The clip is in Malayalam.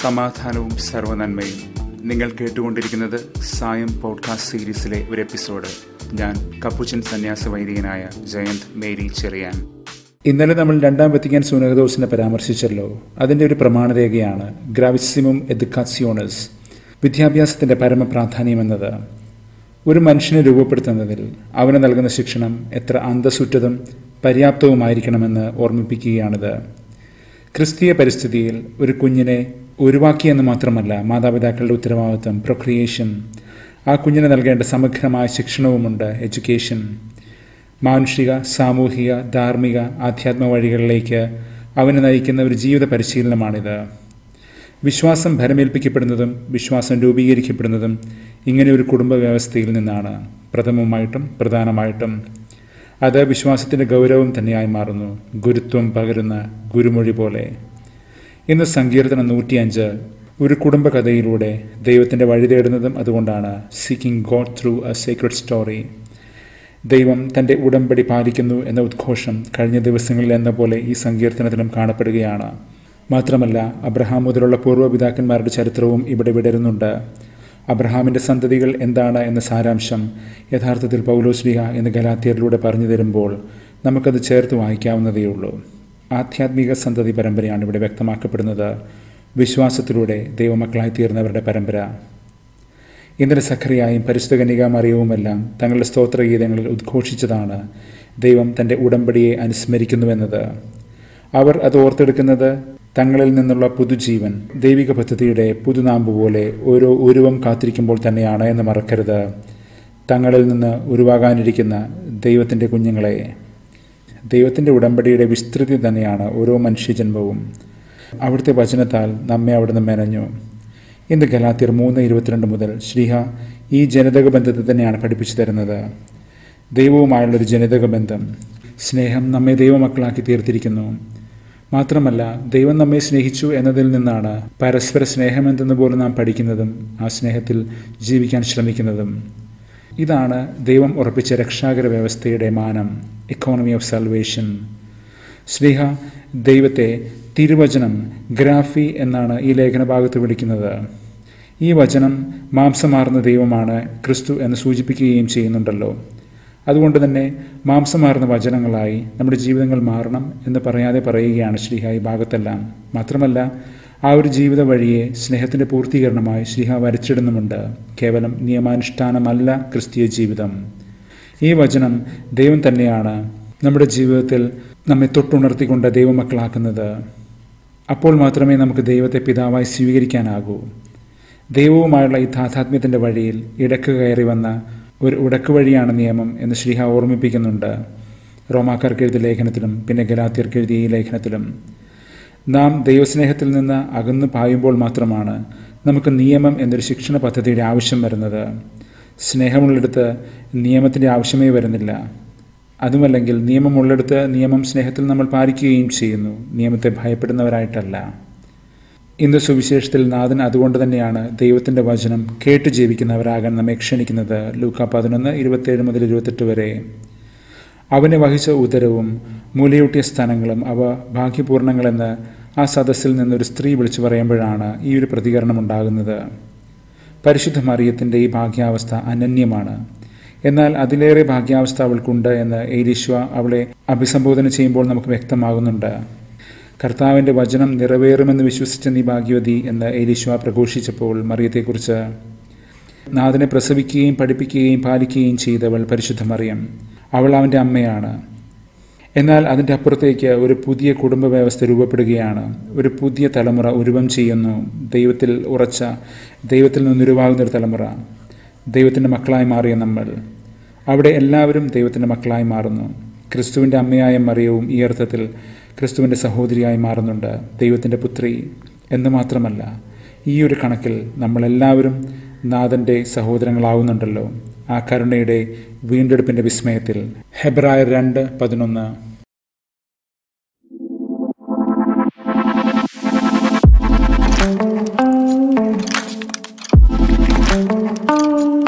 സമാധാനവും സർവനന്മയും നിങ്ങൾ കേട്ടുകൊണ്ടിരിക്കുന്നത് സായം പോഡ്കാസ്റ്റ് സീരീസിലെ ഒരു എപ്പിസോഡ് ഞാൻ കപ്പുച്ചൻ സന്യാസ വൈദികനായ ജയന്ത് മേരി ചെറിയാൻ ഇന്നലെ നമ്മൾ രണ്ടാം വെത്തിക്കാൻ സൂനകദോസിനെ പരാമർശിച്ചല്ലോ അതിൻ്റെ ഒരു പ്രമാണരേഖയാണ് ഗ്രാവിസിമും എദുക്കാസിയോണസ് വിദ്യാഭ്യാസത്തിൻ്റെ പരമപ്രാധാന്യമെന്നത് ഒരു മനുഷ്യനെ രൂപപ്പെടുത്തുന്നതിൽ അവന് നൽകുന്ന ശിക്ഷണം എത്ര അന്തസ്സുറ്റതും പര്യാപ്തവുമായിരിക്കണമെന്ന് ഓർമ്മിപ്പിക്കുകയാണിത് ക്രിസ്തീയ പരിസ്ഥിതിയിൽ ഒരു കുഞ്ഞിനെ ഒഴിവാക്കിയെന്ന് മാത്രമല്ല മാതാപിതാക്കളുടെ ഉത്തരവാദിത്വം പ്രൊക്രിയേഷൻ ആ കുഞ്ഞിന് നൽകേണ്ട സമഗ്രമായ ശിക്ഷണവുമുണ്ട് എഡ്യൂക്കേഷൻ മാനുഷിക സാമൂഹിക ധാർമ്മിക ആധ്യാത്മ വഴികളിലേക്ക് അവനെ നയിക്കുന്ന ഒരു ജീവിത പരിശീലനമാണിത് വിശ്വാസം ഭരമേൽപ്പിക്കപ്പെടുന്നതും വിശ്വാസം രൂപീകരിക്കപ്പെടുന്നതും ഇങ്ങനെ ഒരു കുടുംബ വ്യവസ്ഥയിൽ നിന്നാണ് പ്രഥമമായിട്ടും പ്രധാനമായിട്ടും അത് വിശ്വാസത്തിൻ്റെ ഗൗരവം തന്നെയായി മാറുന്നു ഗുരുത്വം പകരുന്ന ഗുരുമൊഴി പോലെ ഇന്ന് സങ്കീർത്തനം നൂറ്റിയഞ്ച് ഒരു കുടുംബകഥയിലൂടെ ദൈവത്തിൻ്റെ വഴി തേടുന്നതും അതുകൊണ്ടാണ് seeking God through a secret story ദൈവം തൻ്റെ ഉടമ്പടി പാലിക്കുന്നു എന്ന ഉദ്ഘോഷം കഴിഞ്ഞ ദിവസങ്ങളിൽ എന്ന പോലെ ഈ സങ്കീർത്തനത്തിലും കാണപ്പെടുകയാണ് മാത്രമല്ല അബ്രഹാം മുതലുള്ള പൂർവ്വപിതാക്കന്മാരുടെ ചരിത്രവും ഇവിടെ വിടരുന്നുണ്ട് അബ്രഹാമിൻ്റെ സന്തതികൾ എന്താണ് എന്ന സാരാംശം യഥാർത്ഥത്തിൽ പൗലോസ്ലിഹ എന്ന് ഗലാത്തിയറിലൂടെ പറഞ്ഞു തരുമ്പോൾ നമുക്കത് ചേർത്ത് വായിക്കാവുന്നതേയുള്ളൂ ആധ്യാത്മിക സന്തതി പരമ്പരയാണ് ഇവിടെ വ്യക്തമാക്കപ്പെടുന്നത് വിശ്വാസത്തിലൂടെ ദൈവമക്കളായി തീർന്നവരുടെ പരമ്പര ഇന്നലെ സഖറിയായും പരിശുദ്ധ കന്യകാമറിയവുമെല്ലാം തങ്ങളുടെ സ്തോത്രഗീതങ്ങളിൽ ഉദ്ഘോഷിച്ചതാണ് ദൈവം തൻ്റെ ഉടമ്പടിയെ അനുസ്മരിക്കുന്നുവെന്നത് അവർ അത് ഓർത്തെടുക്കുന്നത് തങ്ങളിൽ നിന്നുള്ള പുതുജീവൻ ദൈവിക പദ്ധതിയുടെ പുതുനാമ്പ് പോലെ ഓരോ ഉരുവം കാത്തിരിക്കുമ്പോൾ തന്നെയാണ് എന്ന് മറക്കരുത് തങ്ങളിൽ നിന്ന് ഉരുവാകാനിരിക്കുന്ന ദൈവത്തിൻ്റെ കുഞ്ഞുങ്ങളെ ദൈവത്തിൻ്റെ ഉടമ്പടിയുടെ വിസ്തൃതി തന്നെയാണ് ഓരോ മനുഷ്യജന്മവും അവിടുത്തെ വചനത്താൽ നമ്മെ അവിടുന്ന് മെനഞ്ഞു ഇന്ന് ഗലാത്തിയർ മൂന്ന് ഇരുപത്തിരണ്ട് മുതൽ ശ്രീഹ ഈ ജനിതക ബന്ധത്തെ തന്നെയാണ് പഠിപ്പിച്ചു തരുന്നത് ദൈവവുമായുള്ളൊരു ജനിതക ബന്ധം സ്നേഹം നമ്മെ ദൈവമക്കളാക്കി തീർത്തിരിക്കുന്നു മാത്രമല്ല ദൈവം നമ്മെ സ്നേഹിച്ചു എന്നതിൽ നിന്നാണ് പരസ്പര സ്നേഹമെന്തെന്ന് പോലും നാം പഠിക്കുന്നതും ആ സ്നേഹത്തിൽ ജീവിക്കാൻ ശ്രമിക്കുന്നതും ഇതാണ് ദൈവം ഉറപ്പിച്ച രക്ഷാകര വ്യവസ്ഥയുടെ മാനം ഇക്കോണമി ഓഫ് സൽവേഷൻ ശ്രീഹ ദൈവത്തെ തിരുവചനം ഗ്രാഫി എന്നാണ് ഈ ലേഖന ഭാഗത്ത് വിളിക്കുന്നത് ഈ വചനം മാംസമാർന്ന ദൈവമാണ് ക്രിസ്തു എന്ന് സൂചിപ്പിക്കുകയും ചെയ്യുന്നുണ്ടല്ലോ അതുകൊണ്ട് തന്നെ മാംസമാർന്ന വചനങ്ങളായി നമ്മുടെ ജീവിതങ്ങൾ മാറണം എന്ന് പറയാതെ പറയുകയാണ് ശ്രീഹ ഈ ഭാഗത്തെല്ലാം മാത്രമല്ല ആ ഒരു ജീവിത വഴിയെ സ്നേഹത്തിൻ്റെ പൂർത്തീകരണമായി ശ്രീഹ വരച്ചിടുന്നുമുണ്ട് കേവലം നിയമാനുഷ്ഠാനമല്ല ക്രിസ്തീയ ജീവിതം ഈ വചനം ദൈവം തന്നെയാണ് നമ്മുടെ ജീവിതത്തിൽ നമ്മെ തൊട്ടുണർത്തിക്കൊണ്ട് ദൈവമക്കളാക്കുന്നത് അപ്പോൾ മാത്രമേ നമുക്ക് ദൈവത്തെ പിതാവായി സ്വീകരിക്കാനാകൂ ദൈവവുമായുള്ള ഈ താതാത്മ്യത്തിൻ്റെ വഴിയിൽ ഇടക്ക് കയറി വന്ന ഒരു ഉടക്ക് വഴിയാണ് നിയമം എന്ന് ശ്രീഹ ഓർമ്മിപ്പിക്കുന്നുണ്ട് റോമാക്കാർക്ക് എഴുതിയ ലേഖനത്തിലും പിന്നെ ഗലാത്തിയർക്ക് എഴുതിയ ഈ ലേഖനത്തിലും നാം ദൈവസ്നേഹത്തിൽ നിന്ന് അകന്നു പായുമ്പോൾ മാത്രമാണ് നമുക്ക് നിയമം എന്നൊരു ശിക്ഷണ പദ്ധതിയുടെ ആവശ്യം വരുന്നത് സ്നേഹമുള്ളിടത്ത് നിയമത്തിൻ്റെ ആവശ്യമേ വരുന്നില്ല അതുമല്ലെങ്കിൽ നിയമമുള്ളിടത്ത് നിയമം സ്നേഹത്തിൽ നമ്മൾ പാലിക്കുകയും ചെയ്യുന്നു നിയമത്തെ ഭയപ്പെടുന്നവരായിട്ടല്ല ഇന്ന് സുവിശേഷത്തിൽ നാഥൻ അതുകൊണ്ട് തന്നെയാണ് ദൈവത്തിൻ്റെ വചനം കേട്ടു ജീവിക്കുന്നവരാകാൻ നമ്മെ ക്ഷണിക്കുന്നത് ലൂക്ക പതിനൊന്ന് ഇരുപത്തേഴ് മുതൽ ഇരുപത്തെട്ട് വരെ അവനെ വഹിച്ച ഉദരവും മൂലയൂട്ടിയ സ്ഥാനങ്ങളും അവ ഭാഗ്യപൂർണ്ണങ്ങളെന്ന് ആ സദസ്സിൽ നിന്നൊരു സ്ത്രീ വിളിച്ചു പറയുമ്പോഴാണ് ഈ ഒരു പ്രതികരണം ഉണ്ടാകുന്നത് പരിശുദ്ധ മറിയത്തിൻ്റെ ഈ ഭാഗ്യാവസ്ഥ അനന്യമാണ് എന്നാൽ അതിലേറെ ഭാഗ്യാവസ്ഥ അവൾക്കുണ്ട് എന്ന് ഏലീശ്വ അവളെ അഭിസംബോധന ചെയ്യുമ്പോൾ നമുക്ക് വ്യക്തമാകുന്നുണ്ട് കർത്താവിൻ്റെ വചനം നിറവേറുമെന്ന് വിശ്വസിച്ച നീ ഭാഗ്യവതി എന്ന് ഏലീശ്വ പ്രഘോഷിച്ചപ്പോൾ മറിയത്തെക്കുറിച്ച് നാഥനെ പ്രസവിക്കുകയും പഠിപ്പിക്കുകയും പാലിക്കുകയും ചെയ്തവൾ പരിശുദ്ധ മറിയം അവൾ അവൻ്റെ അമ്മയാണ് എന്നാൽ അതിൻ്റെ അപ്പുറത്തേക്ക് ഒരു പുതിയ കുടുംബ വ്യവസ്ഥ രൂപപ്പെടുകയാണ് ഒരു പുതിയ തലമുറ ഉരുവം ചെയ്യുന്നു ദൈവത്തിൽ ഉറച്ച ദൈവത്തിൽ നിന്നുരുവാകുന്നൊരു തലമുറ ദൈവത്തിൻ്റെ മക്കളായി മാറിയ നമ്മൾ അവിടെ എല്ലാവരും ദൈവത്തിൻ്റെ മക്കളായി മാറുന്നു ക്രിസ്തുവിൻ്റെ അമ്മയായ മറിയവും ഈ അർത്ഥത്തിൽ ക്രിസ്തുവിൻ്റെ സഹോദരിയായി മാറുന്നുണ്ട് ദൈവത്തിൻ്റെ പുത്രി എന്ന് മാത്രമല്ല ഈ ഒരു കണക്കിൽ നമ്മളെല്ലാവരും നാഥൻ്റെ സഹോദരങ്ങളാവുന്നുണ്ടല്ലോ ആ കരുണയുടെ വീണ്ടെടുപ്പിൻ്റെ വിസ്മയത്തിൽ ഹെബ്രായ രണ്ട് പതിനൊന്ന് thank you